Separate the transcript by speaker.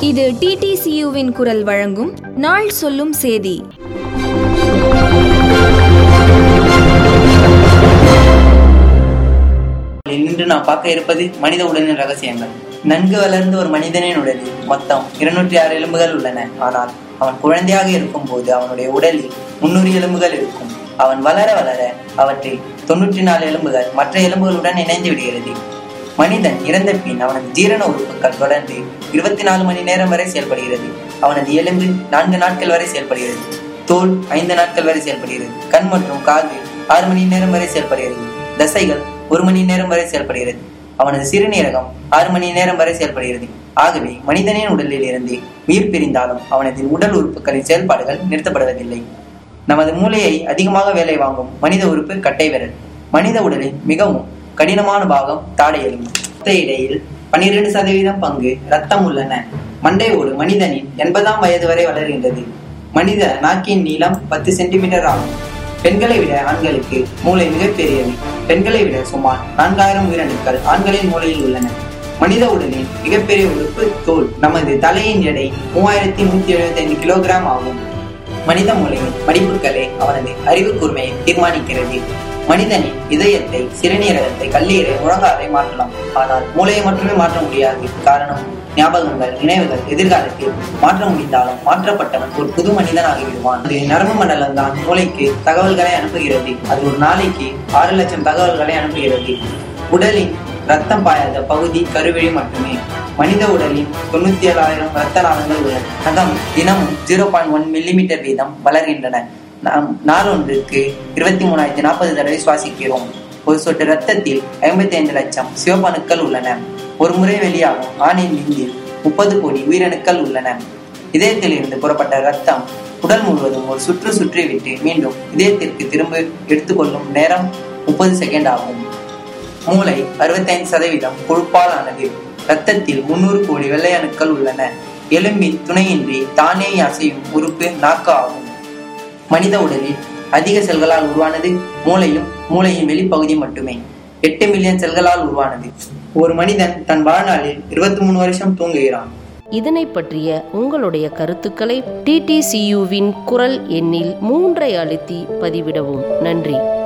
Speaker 1: இது டிடிசியுவின் குரல் வழங்கும் நாள் சொல்லும் சேதி
Speaker 2: இன்று நாம் பார்க்க இருப்பது மனித உடலின் ரகசியங்கள் நன்கு வளர்ந்த ஒரு மனிதனின் உடலில் மொத்தம் இருநூற்றி ஆறு எலும்புகள் உள்ளன ஆனால் அவன் குழந்தையாக இருக்கும் போது அவனுடைய உடலில் முன்னூறு எலும்புகள் இருக்கும் அவன் வளர வளர அவற்றில் தொன்னூற்றி நாலு எலும்புகள் மற்ற எலும்புகளுடன் இணைந்து விடுகிறது மனிதன் இறந்த பின் அவனது ஜீரண உறுப்புகள் தொடர்ந்து இருபத்தி நாலு மணி நேரம் வரை செயல்படுகிறது அவனது எலும்பு நான்கு நாட்கள் வரை செயல்படுகிறது தோல் ஐந்து நாட்கள் வரை செயல்படுகிறது கண் மற்றும் காது ஆறு மணி நேரம் வரை செயல்படுகிறது தசைகள் ஒரு மணி நேரம் வரை செயல்படுகிறது அவனது சிறுநீரகம் ஆறு மணி நேரம் வரை செயல்படுகிறது ஆகவே மனிதனின் உடலில் இருந்து உயிர் பிரிந்தாலும் அவனது உடல் உறுப்புகளின் செயல்பாடுகள் நிறுத்தப்படுவதில்லை நமது மூளையை அதிகமாக வேலை வாங்கும் மனித உறுப்பு கட்டை விரல் மனித உடலின் மிகவும் கடினமான பாகம் தாடை எலும்பு ரத்த இடையில் பன்னிரண்டு சதவீதம் பங்கு ரத்தம் உள்ளன மண்டை ஓடு மனிதனின் எண்பதாம் வயது வரை வளர்கின்றது மனித நாக்கின் நீளம் பத்து சென்டிமீட்டர் ஆகும் பெண்களை விட ஆண்களுக்கு மூளை மிகப்பெரியது பெண்களை விட சுமார் நான்காயிரம் உயிரணுக்கள் ஆண்களின் மூளையில் உள்ளன மனித உடலின் மிகப்பெரிய உறுப்பு தோல் நமது தலையின் எடை மூவாயிரத்தி நூத்தி எழுபத்தி ஐந்து கிலோகிராம் ஆகும் மனித மூளையின் மடிப்புகளே அவனது அறிவு கூர்மையை தீர்மானிக்கிறது மனிதனின் இதயத்தை சிறுநீரகத்தை கல்லீரை முழங்காரை மாற்றலாம் ஆனால் மூளையை மட்டுமே மாற்ற முடியாது காரணம் ஞாபகங்கள் நினைவுகள் எதிர்காலத்தில் மாற்ற முடிந்தாலும் மாற்றப்பட்டவன் ஒரு புது மனிதனாகி விடுவான் அது நரம்பு மண்டலம் தான் மூளைக்கு தகவல்களை அனுப்புகிறது அது ஒரு நாளைக்கு ஆறு லட்சம் தகவல்களை அனுப்புகிறது உடலின் ரத்தம் பாயாத பகுதி கருவிழி மட்டுமே மனித உடலில் தொண்ணூத்தி ஏழாயிரம் ரத்த நாளங்கள் உள்ளன நகம் தினமும் ஜீரோ பாயிண்ட் ஒன் மில்லிமீட்டர் வீதம் வளர்கின்றன நாம் நாளொன்றுக்கு இருபத்தி மூணாயிரத்தி நாற்பது தடவை சுவாசிக்கிறோம் ஒரு சொட்டு ரத்தத்தில் ஐம்பத்தி ஐந்து லட்சம் சிவப்பணுக்கள் உள்ளன ஒரு முறை வெளியாகும் ஆணின் விந்தில் முப்பது கோடி உயிரணுக்கள் உள்ளன இதயத்தில் இருந்து புறப்பட்ட ரத்தம் உடல் முழுவதும் ஒரு சுற்று சுற்றிவிட்டு மீண்டும் இதயத்திற்கு திரும்ப எடுத்துக்கொள்ளும் நேரம் முப்பது செகண்ட் ஆகும் மூளை அறுபத்தைந்து சதவீதம் கொழுப்பால் ஆனது ரத்தத்தில் முன்னூறு கோடி வெள்ளை அணுக்கள் உள்ளன எலும்பின் துணையின்றி தானே அசையும் உறுப்பு நாக்கு ஆகும் மனித உடலில் அதிக செல்களால் உருவானது மூளையும் மூளையின் வெளிப்பகுதி மட்டுமே எட்டு மில்லியன் செல்களால் உருவானது ஒரு மனிதன் தன் வாழ்நாளில் இருபத்தி மூணு வருஷம் தூங்குகிறான்
Speaker 3: இதனை பற்றிய உங்களுடைய கருத்துக்களை டிடிசியுவின் குரல் எண்ணில் மூன்றை அழுத்தி பதிவிடவும் நன்றி